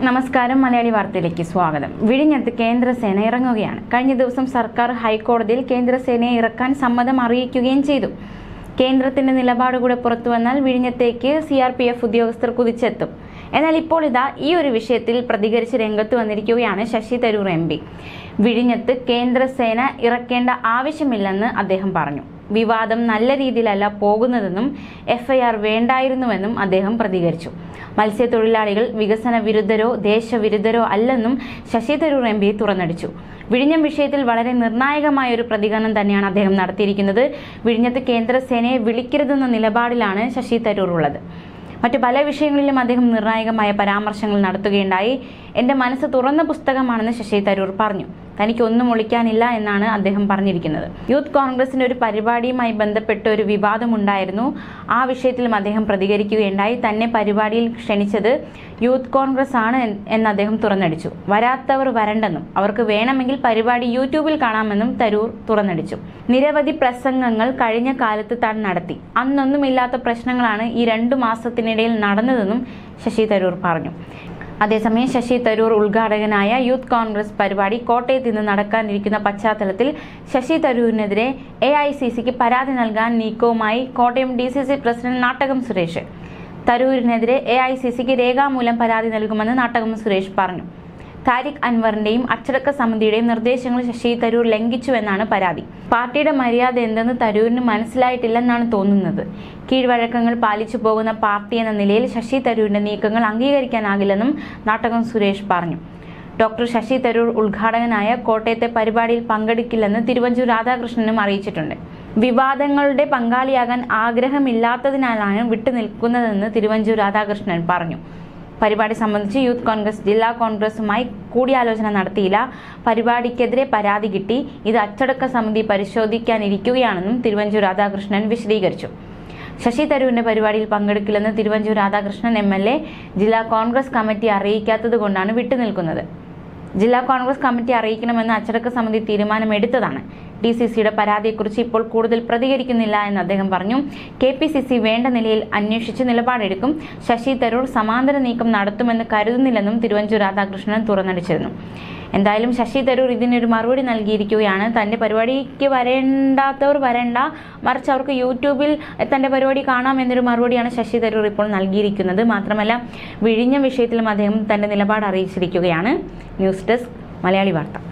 നമസ്കാരം മലയാളി വാർത്തയിലേക്ക് സ്വാഗതം വിഴിഞ്ഞത്ത് കേന്ദ്രസേന ഇറങ്ങുകയാണ് കഴിഞ്ഞ ദിവസം സർക്കാർ ഹൈക്കോടതിയിൽ കേന്ദ്രസേനയെ ഇറക്കാൻ സമ്മതം അറിയിക്കുകയും ചെയ്തു കേന്ദ്രത്തിന്റെ നിലപാട് കൂടെ പുറത്തു വന്നാൽ വിഴിഞ്ഞത്തേക്ക് സി ആർ പി എഫ് ഉദ്യോഗസ്ഥർ കുതിച്ചെത്തും എന്നാൽ ഇപ്പോൾ ഇതാ ഈ ഒരു വിഷയത്തിൽ പ്രതികരിച്ച് രംഗത്ത് വന്നിരിക്കുകയാണ് ശശി തരൂർ എം പി വിഴിഞ്ഞത്ത് കേന്ദ്രസേന ഇറക്കേണ്ട ആവശ്യമില്ലെന്ന് അദ്ദേഹം പറഞ്ഞു വിവാദം നല്ല രീതിയിലല്ല പോകുന്നതെന്നും എഫ്ഐആർ വേണ്ടായിരുന്നുവെന്നും അദ്ദേഹം പ്രതികരിച്ചു മത്സ്യത്തൊഴിലാളികൾ വികസന വിരുദ്ധരോ ദേശവിരുദ്ധരോ അല്ലെന്നും ശശി തരൂർ എം പി തുറന്നടിച്ചു വിഴിഞ്ഞം വിഷയത്തിൽ വളരെ നിർണായകമായ ഒരു പ്രതികരണം തന്നെയാണ് അദ്ദേഹം നടത്തിയിരിക്കുന്നത് വിഴിഞ്ഞത്ത് കേന്ദ്രസേനയെ വിളിക്കരുതെന്ന നിലപാടിലാണ് ശശി തരൂർ ഉള്ളത് മറ്റു പല വിഷയങ്ങളിലും അദ്ദേഹം നിർണായകമായ പരാമർശങ്ങൾ നടത്തുകയുണ്ടായി എന്റെ മനസ്സ് തുറന്ന പുസ്തകമാണെന്ന് ശശി തരൂർ പറഞ്ഞു തനിക്ക് ഒന്നും ഒളിക്കാനില്ല എന്നാണ് അദ്ദേഹം പറഞ്ഞിരിക്കുന്നത് യൂത്ത് കോൺഗ്രസിന്റെ ഒരു പരിപാടിയുമായി ബന്ധപ്പെട്ട് ഒരു വിവാദമുണ്ടായിരുന്നു ആ വിഷയത്തിലും അദ്ദേഹം പ്രതികരിക്കുകയുണ്ടായി തന്നെ പരിപാടിയിൽ ക്ഷണിച്ചത് യൂത്ത് കോൺഗ്രസ് ആണ് എന്ന് എന്ന് അദ്ദേഹം തുറന്നടിച്ചു വരാത്തവർ വരണ്ടെന്നും അവർക്ക് വേണമെങ്കിൽ പരിപാടി യൂട്യൂബിൽ കാണാമെന്നും തരൂർ തുറന്നടിച്ചു നിരവധി പ്രസംഗങ്ങൾ കഴിഞ്ഞ കാലത്ത് താൻ നടത്തി അന്നൊന്നുമില്ലാത്ത പ്രശ്നങ്ങളാണ് ഈ രണ്ടു മാസത്തിനിടയിൽ നടന്നതെന്നും ശശി തരൂർ പറഞ്ഞു അതേസമയം ശശി തരൂർ ഉദ്ഘാടകനായ യൂത്ത് കോൺഗ്രസ് പരിപാടി കോട്ടയത്ത് ഇന്ന് നടക്കാനിരിക്കുന്ന പശ്ചാത്തലത്തിൽ ശശി തരൂരിനെതിരെ എ ഐ സി സിക്ക് പരാതി നൽകാൻ നീക്കവുമായി Kottayam D C C president Nattakam Suresh തരൂരിനെതിരെ എ ഐ സി സിക്ക് രേഖാമൂലം പരാതി നൽകുമെന്ന് നാട്ടകം സുരേഷ് പറഞ്ഞു താരിഖ് അൻവറിന്റെയും അച്ചടക്ക സമിതിയുടെയും നിർദ്ദേശങ്ങൾ ശശി തരൂർ ലംഘിച്ചുവെന്നാണ് പരാതി പാർട്ടിയുടെ മര്യാദ എന്തെന്ന് തരൂരിന് മനസ്സിലായിട്ടില്ലെന്നാണ് തോന്നുന്നത് കീഴ്വഴക്കങ്ങൾ പാലിച്ചു പോകുന്ന പാർട്ടി എന്ന നിലയിൽ ശശി തരൂരിന്റെ നീക്കങ്ങൾ അംഗീകരിക്കാനാകില്ലെന്നും നാട്ടകം സുരേഷ് പറഞ്ഞു ഡോക്ടർ ശശി തരൂർ ഉദ്ഘാടകനായ കോട്ടയത്തെ പരിപാടിയിൽ പങ്കെടുക്കില്ലെന്ന് തിരുവഞ്ചൂർ രാധാകൃഷ്ണനും അറിയിച്ചിട്ടുണ്ട് വിവാദങ്ങളുടെ പങ്കാളിയാകാൻ ആഗ്രഹമില്ലാത്തതിനാലാണ് വിട്ടുനിൽക്കുന്നതെന്ന് തിരുവഞ്ചൂർ രാധാകൃഷ്ണൻ പറഞ്ഞു പരിപാടി സംബന്ധിച്ച് യൂത്ത് കോൺഗ്രസ് ജില്ലാ കോൺഗ്രസുമായി കൂടിയാലോചന നടത്തിയില്ല പരിപാടിക്കെതിരെ പരാതി കിട്ടി ഇത് അച്ചടക്ക സമിതി പരിശോധിക്കാനിരിക്കുകയാണെന്നും തിരുവഞ്ചൂർ രാധാകൃഷ്ണൻ വിശദീകരിച്ചു ശശി തരൂരിന്റെ പരിപാടിയിൽ പങ്കെടുക്കില്ലെന്ന് Thiruvanchoor Radhakrishnan M L A ജില്ലാ കോൺഗ്രസ് കമ്മിറ്റി അറിയിക്കാത്തത് കൊണ്ടാണ് വിട്ടുനിൽക്കുന്നത് ജില്ലാ കോൺഗ്രസ് കമ്മിറ്റി അറിയിക്കണമെന്ന് അച്ചടക്ക സമിതി തീരുമാനമെടുത്തതാണ് ഡി സി സിയുടെ പരാതിയെക്കുറിച്ച് ഇപ്പോൾ കൂടുതൽ പ്രതികരിക്കുന്നില്ല എന്ന് അദ്ദേഹം പറഞ്ഞു കെ പി സി സി വേണ്ട നിലയിൽ അന്വേഷിച്ച് നിലപാടെടുക്കും ശശി തരൂർ സമാന്തര നീക്കം നടത്തുമെന്ന് കരുതുന്നില്ലെന്നും തിരുവഞ്ചൂർ രാധാകൃഷ്ണൻ തുറന്നടിച്ചിരുന്നു എന്തായാലും ശശി തരൂർ ഇതിനൊരു മറുപടി നൽകിയിരിക്കുകയാണ് തന്റെ പരിപാടിക്ക് വരേണ്ടാത്തവർ വരണ്ട മറിച്ച് അവർക്ക് യൂട്യൂബിൽ തന്റെ പരിപാടി കാണാം എന്നൊരു മറുപടിയാണ് ശശി തരൂർ ഇപ്പോൾ നൽകിയിരിക്കുന്നത് മാത്രമല്ല വിഴിഞ്ഞ വിഷയത്തിലും അദ്ദേഹം തന്റെ നിലപാട് അറിയിച്ചിരിക്കുകയാണ് ന്യൂസ് ഡെസ്ക് മലയാളി വാർത്ത